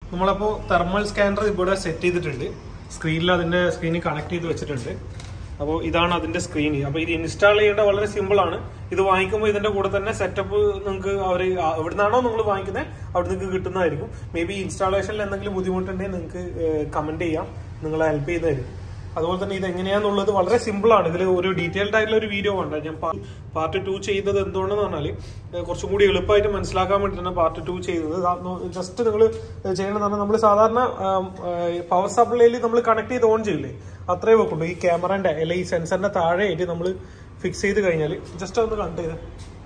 നമ്മളപ്പോൾ thermal scanner ഇവിടെ set ചെയ്തിട്ടുണ്ട് സ്ക്രീനിൽ അതിന്റെ സ്ക്രീനിൽ കണക്ട് ചെയ്ത് വെച്ചിട്ടുണ്ട് അപ്പോൾ ഇതാണ് അതിന്റെ സ്ക്രീൻ അപ്പോൾ ഇത് ഇൻസ്റ്റാൾ ചെയ്യേണ്ട വളരെ സിമ്പിൾ ആണ് ഇത് വാങ്ങിക്കുമ്പോൾ ഇതിന്റെ കൂടെ തന്നെ സെറ്റപ്പ് നിങ്ങൾക്ക് അവർ എവിടുന്നാണോ നിങ്ങൾ വാങ്ങിക്കുന്നത് അവിടെ നിങ്ങൾക്ക് കിട്ടുന്നതായിരിക്കും മേ ബി ഇൻസ്റ്റാളേഷനിൽ എന്തെങ്കിലും ബുദ്ധിമുട്ടുണ്ടെങ്കിൽ നിങ്ങൾക്ക് കമന്റ് ചെയ്യാം നിങ്ങളെ ഹെൽപ്പ് ചെയ്യുന്നതായിരിക്കും അതുപോലെ തന്നെ ഇത് എങ്ങനെയാന്നുള്ളത് വളരെ സിമ്പിൾ ആണ് ഇതിൽ ഒരു ഡീറ്റെയിൽഡ് ആയിട്ടുള്ള ഒരു വീഡിയോ ഉണ്ട് ഞാൻ പാർട്ട് ടു ചെയ്തത് എന്തുകൊണ്ടെന്ന് പറഞ്ഞാൽ കുറച്ചും കൂടി എളുപ്പമായിട്ട് മനസ്സിലാക്കാൻ വേണ്ടിയിട്ടാണ് പാർട്ട് ടു ചെയ്തത് ജസ്റ്റ് നിങ്ങൾ ചെയ്യണമെന്ന് പറഞ്ഞാൽ നമ്മൾ സാധാരണ പവർ സപ്ലൈയിൽ നമ്മൾ കണക്ട് ചെയ്ത് ഓൺ ചെയ്യില്ലേ അത്രേ വെക്കുള്ളൂ ഈ ക്യാമറന്റെ അല്ലെ ഈ സെൻസറിന്റെ താഴെയായിട്ട് നമ്മൾ ഫിക്സ് ചെയ്ത് കഴിഞ്ഞാൽ ജസ്റ്റ് ഒന്ന് കണക്ട് ചെയ്ത്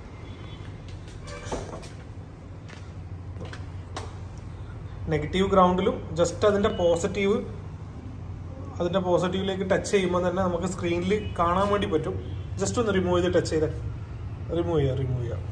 നെഗറ്റീവ് ഗ്രൗണ്ടിലും ജസ്റ്റ് അതിന്റെ പോസിറ്റീവ് അതിന്റെ പോസിറ്റീവിലേക്ക് ടച്ച് ചെയ്യുമ്പോൾ തന്നെ നമുക്ക് സ്ക്രീനിൽ കാണാൻ വേണ്ടി പറ്റും ജസ്റ്റ് ഒന്ന് റിമൂവ് ചെയ്ത് ടച്ച് ചെയ്ത് റിമൂവ് ചെയ്യാം റിമൂവ് ചെയ്യാം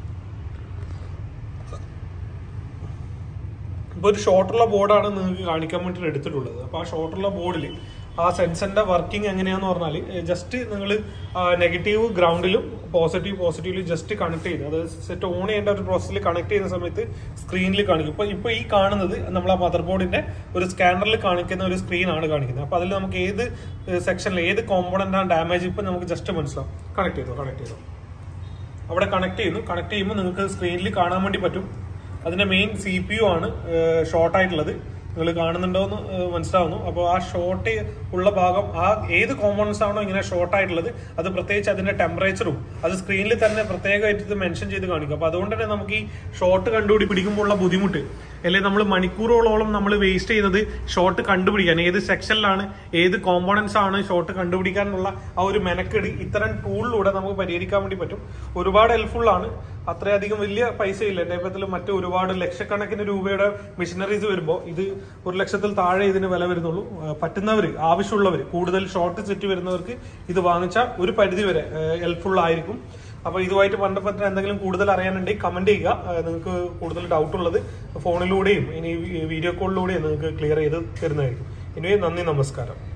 ഇപ്പൊ ഒരു ഷോർട്ടുള്ള ബോർഡാണ് നിങ്ങൾക്ക് കാണിക്കാൻ വേണ്ടി എടുത്തിട്ടുള്ളത് അപ്പൊ ആ ഷോർട്ടുള്ള ബോർഡിൽ ആ സെൻസറിന്റെ വർക്കിംഗ് എങ്ങനെയാന്ന് പറഞ്ഞാൽ ജസ്റ്റ് നിങ്ങൾ നെഗറ്റീവ് ഗ്രൗണ്ടിലും പോസിറ്റീവ് പോസിറ്റീവിലും ജസ്റ്റ് കണക്ട് ചെയ്ത് അത് സെറ്റ് ഓൺ ചെയ്യേണ്ട ഒരു പ്രോസസ്സിൽ കണക്ട് ചെയ്യുന്ന സമയത്ത് സ്ക്രീനിൽ കാണിക്കും ഇപ്പൊ ഇപ്പൊ ഈ കാണുന്നത് നമ്മൾ ആ മദർ ബോർഡിന്റെ ഒരു സ്കാനറിൽ കാണിക്കുന്ന ഒരു സ്ക്രീൻ ആണ് കാണിക്കുന്നത് അപ്പൊ അതിൽ നമുക്ക് ഏത് സെക്ഷനിൽ ഏത് കോമ്പോണന്റ് ആണ് ഡാമേജ് ഇപ്പൊ നമുക്ക് ജസ്റ്റ് മനസ്സിലാവും കണക്ട് ചെയ്തോ കണക്ട് ചെയ്തോ അവിടെ കണക്ട് ചെയ്യുന്നു കണക്ട് ചെയ്യുമ്പോൾ നിങ്ങൾക്ക് സ്ക്രീനിൽ കാണാൻ വേണ്ടി പറ്റും അതിന്റെ മെയിൻ സി പി യു ആണ് ഷോർട്ട് ആയിട്ടുള്ളത് നിങ്ങൾ കാണുന്നുണ്ടോ എന്ന് മനസ്സിലാവുന്നു അപ്പോൾ ആ ഷോർട്ട് ഉള്ള ഭാഗം ആ ഏത് കോമ്പോണൻസ് ആണോ ഇങ്ങനെ ഷോർട്ട് ആയിട്ടുള്ളത് അത് പ്രത്യേകിച്ച് അതിന്റെ ടെമ്പറേച്ചറും അത് സ്ക്രീനിൽ തന്നെ പ്രത്യേകമായിട്ട് ഇത് മെൻഷൻ ചെയ്ത് കാണിക്കും അപ്പോൾ അതുകൊണ്ട് തന്നെ നമുക്ക് ഈ ഷോർട്ട് കണ്ടുപിടി പിടിക്കുമ്പോൾ ഉള്ള ബുദ്ധിമുട്ട് അല്ലെങ്കിൽ നമ്മൾ മണിക്കൂറുകളോളം നമ്മൾ വേസ്റ്റ് ചെയ്യുന്നത് ഷോർട്ട് കണ്ടുപിടിക്കാൻ ഏത് സെക്ഷനിലാണ് ഏത് കോമ്പോണൻസ് ആണ് ഷോർട്ട് കണ്ടുപിടിക്കാനുള്ള ആ ഒരു മെനക്കെട് ഇത്തരം ടൂളിലൂടെ നമുക്ക് പരിഹരിക്കാൻ വേണ്ടി പറ്റും ഒരുപാട് ഹെൽപ്ഫുൾ ആണ് അത്രയധികം വലിയ പൈസ ഇല്ല എന്റെ ഇപ്പത്തിൽ മറ്റ് ഒരുപാട് ലക്ഷക്കണക്കിന് രൂപയുടെ മെഷീനറീസ് വരുമ്പോൾ ഇത് ഒരു ലക്ഷത്തിൽ താഴെ ഇതിന് വില വരുന്നുള്ളൂ പറ്റുന്നവർ ആവശ്യമുള്ളവർ കൂടുതൽ ഷോർട്ട് സെറ്റ് വരുന്നവർക്ക് ഇത് വാങ്ങിച്ചാൽ ഒരു പരിധി വരെ ഹെൽപ്ഫുൾ ആയിരിക്കും അപ്പൊ ഇതുമായിട്ട് ബന്ധപ്പെട്ട എന്തെങ്കിലും കൂടുതൽ അറിയാനുണ്ടെങ്കിൽ കമന്റ് ചെയ്യുക നിങ്ങൾക്ക് കൂടുതൽ ഡൗട്ട് ഉള്ളത് ഫോണിലൂടെയും ഇനി വീഡിയോ കോളിലൂടെയും നിങ്ങൾക്ക് ക്ലിയർ ചെയ്ത് തരുന്നതായിരിക്കും ഇനി നന്ദി നമസ്കാരം